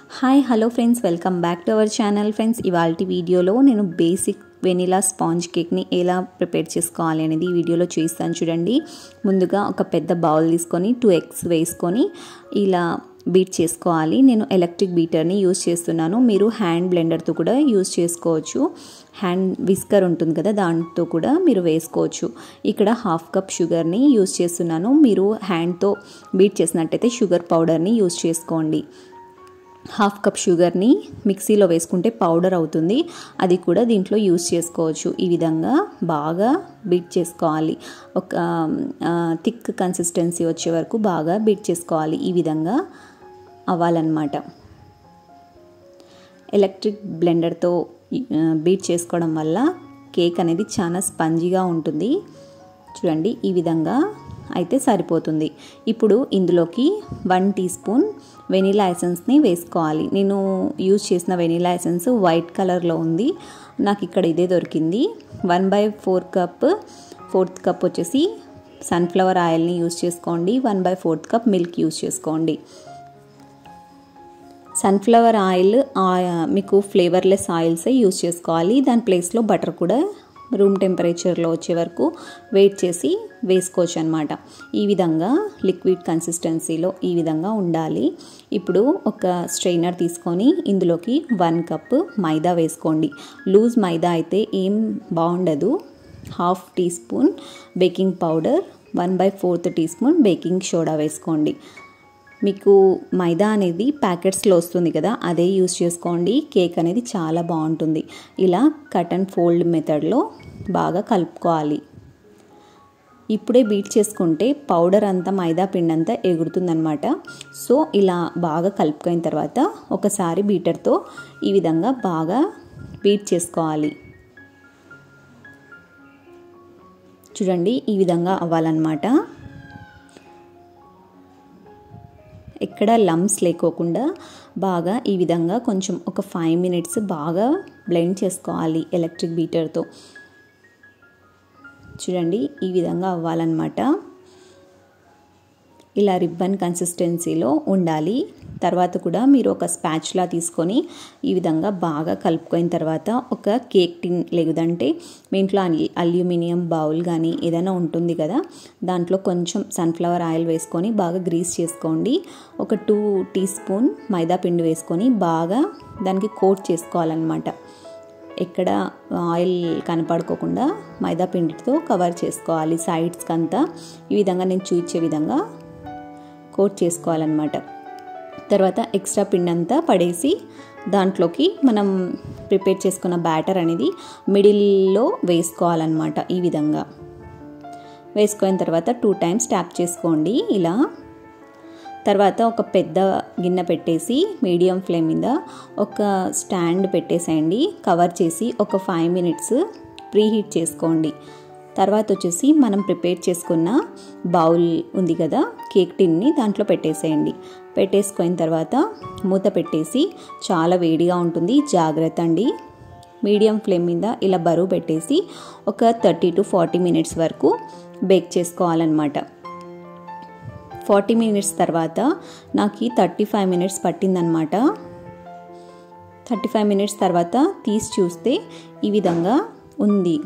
hi hello friends welcome back to our channel friends ఇవాళ వీడియోలో నేను బేసిక్ వెనిలా స్పాంజ్ కేక్ని ఎలా ప్రిపేర్ చేసుకోవాలి అనేది ఈ వీడియోలో చూస్తాను చూడండి ముందుగా ఒక పెద్ద బౌల్ తీసుకొని టూ ఎగ్స్ వేసుకొని ఇలా బీట్ చేసుకోవాలి నేను ఎలక్ట్రిక్ బీటర్ని యూజ్ చేస్తున్నాను మీరు హ్యాండ్ బ్లెండర్తో కూడా యూజ్ చేసుకోవచ్చు హ్యాండ్ విస్కర్ ఉంటుంది కదా దాంతో కూడా మీరు వేసుకోవచ్చు ఇక్కడ హాఫ్ కప్ షుగర్ని యూజ్ చేస్తున్నాను మీరు హ్యాండ్తో బీట్ చేసినట్టయితే షుగర్ పౌడర్ని యూజ్ చేసుకోండి హాఫ్ కప్ షుగర్ని మిక్సీలో వేసుకుంటే పౌడర్ అవుతుంది అది కూడా దీంట్లో యూస్ చేసుకోవచ్చు ఈ విధంగా బాగా బీట్ చేసుకోవాలి ఒక థిక్ కన్సిస్టెన్సీ వచ్చే వరకు బాగా బీట్ చేసుకోవాలి ఈ విధంగా అవ్వాలన్నమాట ఎలక్ట్రిక్ బ్లెండర్తో బీట్ చేసుకోవడం వల్ల కేక్ అనేది చాలా స్పంజీగా ఉంటుంది చూడండి ఈ విధంగా అయితే సరిపోతుంది ఇప్పుడు ఇందులోకి వన్ టీ స్పూన్ వెనీలా ఎసెన్స్ని వేసుకోవాలి నేను యూజ్ చేసిన వెనీలా ఎసెన్స్ వైట్ కలర్లో ఉంది నాకు ఇక్కడ ఇదే దొరికింది one by four cup fourth cup వచ్చేసి సన్ఫ్లవర్ ఆయిల్ని యూజ్ చేసుకోండి one by fourth cup milk use చేసుకోండి సన్ఫ్లవర్ ఆయిల్ మీకు ఫ్లేవర్లెస్ ఆయిల్సే యూజ్ చేసుకోవాలి దాని ప్లేస్లో బటర్ కూడా రూమ్ టెంపరేచర్లో వచ్చే వరకు వెయిట్ చేసి వేసుకోవచ్చు అనమాట ఈ విధంగా లిక్విడ్ కన్సిస్టెన్సీలో ఈ విధంగా ఉండాలి ఇప్పుడు ఒక స్ట్రైనర్ తీసుకొని ఇందులోకి వన్ కప్ మైదా వేసుకోండి లూజ్ మైదా అయితే ఏం బాగుండదు half teaspoon baking powder one by fourth teaspoon baking soda వేసుకోండి మీకు మైదా అనేది ప్యాకెట్స్లో వస్తుంది కదా అదే యూస్ చేసుకోండి కేక్ అనేది చాలా బాగుంటుంది ఇలా కట్ అండ్ ఫోల్డ్ మెథడ్లో బాగా కలుపుకోవాలి ఇప్పుడే బీట్ చేసుకుంటే పౌడర్ అంతా మైదా పిండి అంతా ఎగురుతుందనమాట సో ఇలా బాగా కలుపుకున్న తర్వాత ఒకసారి బీటర్తో ఈ విధంగా బాగా బీట్ చేసుకోవాలి చూడండి ఈ విధంగా అవ్వాలన్నమాట ఎక్కడ లమ్స్ లేకోకుండా బాగా ఈ విధంగా కొంచెం ఒక ఫైవ్ మినిట్స్ బాగా బ్లెండ్ చేసుకోవాలి ఎలక్ట్రిక్ బీటర్తో చూడండి ఈ విధంగా అవ్వాలన్నమాట ఇలా రిబ్బన్ కన్సిస్టెన్సీలో ఉండాలి తర్వాత కూడా మీరు ఒక స్పాచ్లా తీసుకొని ఈ విధంగా బాగా కలుపుకోయిన తర్వాత ఒక కేక్ టిన్ లేదంటే మీ ఇంట్లో అల్యూమినియం బౌల్ కానీ ఏదైనా ఉంటుంది కదా దాంట్లో కొంచెం సన్ఫ్లవర్ ఆయిల్ వేసుకొని బాగా గ్రీస్ చేసుకోండి ఒక టూ టీ స్పూన్ మైదా పిండి వేసుకొని బాగా దానికి కోట్ చేసుకోవాలన్నమాట ఎక్కడ ఆయిల్ కనపడుకోకుండా మైదా పిండితో కవర్ చేసుకోవాలి సైడ్స్కి అంతా ఈ విధంగా నేను చూపించే విధంగా కోట్ చేసుకోవాలన్నమాట తర్వాత ఎక్స్ట్రా పిండి అంతా పడేసి దాంట్లోకి మనం ప్రిపేర్ చేసుకున్న బ్యాటర్ అనేది మిడిల్లో వేసుకోవాలన్నమాట ఈ విధంగా వేసుకున్న తర్వాత టూ టైమ్స్ ట్యాప్ చేసుకోండి ఇలా తర్వాత ఒక పెద్ద గిన్నె పెట్టేసి మీడియం ఫ్లేమ్ మీద ఒక స్టాండ్ పెట్టేసేయండి కవర్ చేసి ఒక ఫైవ్ మినిట్స్ ప్రీహీట్ చేసుకోండి తర్వాత వచ్చేసి మనం ప్రిపేర్ చేసుకున్న బౌల్ ఉంది కదా కేక్ టిన్ని దాంట్లో పెట్టేసేయండి పెట్టేసుకున్న తర్వాత మూత పెట్టేసి చాలా వేడిగా ఉంటుంది జాగ్రత్త అండి మీడియం ఫ్లేమ్ మీద ఇలా బరువు పెట్టేసి ఒక థర్టీ టు ఫార్టీ మినిట్స్ వరకు బేక్ చేసుకోవాలన్నమాట ఫార్టీ మినిట్స్ తర్వాత నాకు థర్టీ ఫైవ్ మినిట్స్ పట్టిందనమాట థర్టీ ఫైవ్ మినిట్స్ తర్వాత తీసి చూస్తే ఈ విధంగా ఉంది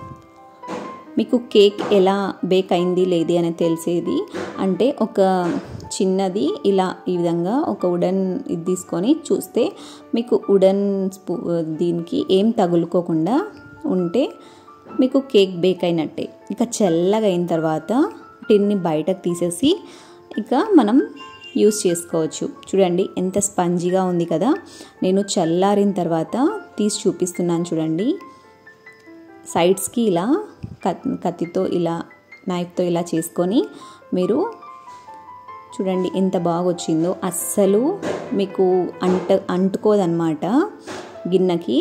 మీకు కేక్ ఎలా బేక్ అయింది లేది అని తెలిసేది అంటే ఒక చిన్నది ఇలా ఈ విధంగా ఒక ఉడన్ ఇది తీసుకొని చూస్తే మీకు ఉడన్ స్పూ దీనికి ఏం తగులుకోకుండా ఉంటే మీకు కేక్ బేక్ అయినట్టే ఇక చల్లగా అయిన తర్వాత టిన్ని బయటకు తీసేసి ఇక మనం యూస్ చేసుకోవచ్చు చూడండి ఎంత స్పంజీగా ఉంది కదా నేను చల్లారిన తర్వాత తీసి చూపిస్తున్నాను చూడండి సైడ్స్కి ఇలా కత్తితో ఇలా నైఫ్తో ఇలా చేసుకొని మీరు చూడండి ఎంత బాగా వచ్చిందో అస్సలు మీకు అంట అంటుకోదన్నమాట గిన్నెకి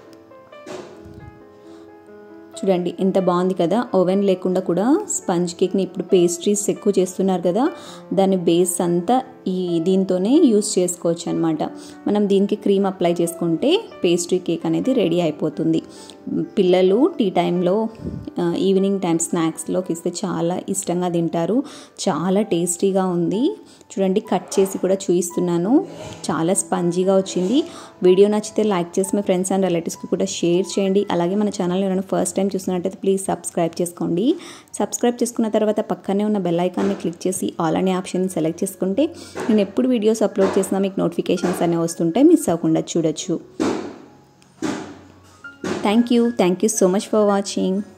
చూడండి ఎంత బాగుంది కదా ఓవెన్ లేకుండా కూడా స్పంజ్ కేక్ని ఇప్పుడు పేస్ట్రీస్ ఎక్కువ చేస్తున్నారు కదా దాని బేస్ అంతా ఈ దీంతోనే యూస్ చేసుకోవచ్చు అనమాట మనం దీనికి క్రీమ్ అప్లై చేసుకుంటే పేస్ట్రీ కేక్ అనేది రెడీ అయిపోతుంది పిల్లలు టీ టైంలో ఈవినింగ్ టైం స్నాక్స్లోకి ఇస్తే చాలా ఇష్టంగా తింటారు చాలా టేస్టీగా ఉంది చూడండి కట్ చేసి కూడా చూపిస్తున్నాను చాలా స్పంజీగా వచ్చింది వీడియో నచ్చితే లైక్ చేసి మీ ఫ్రెండ్స్ అండ్ రిలేటివ్స్కి కూడా షేర్ చేయండి అలాగే మన ఛానల్ ఎవరైనా ఫస్ట్ టైం చూస్తున్నట్టయితే ప్లీజ్ సబ్స్క్రైబ్ చేసుకోండి సబ్స్క్రైబ్ చేసుకున్న తర్వాత పక్కనే ఉన్న బెల్ ఐకాన్ని క్లిక్ చేసి ఆల్ అనే ఆప్షన్ సెలెక్ట్ చేసుకుంటే నేను ఎప్పుడు వీడియోస్ అప్లోడ్ చేసినా మీకు నోటిఫికేషన్స్ అనేవి వస్తుంటాయి మిస్ అవ్వకుండా చూడొచ్చు thank you thank you so much for watching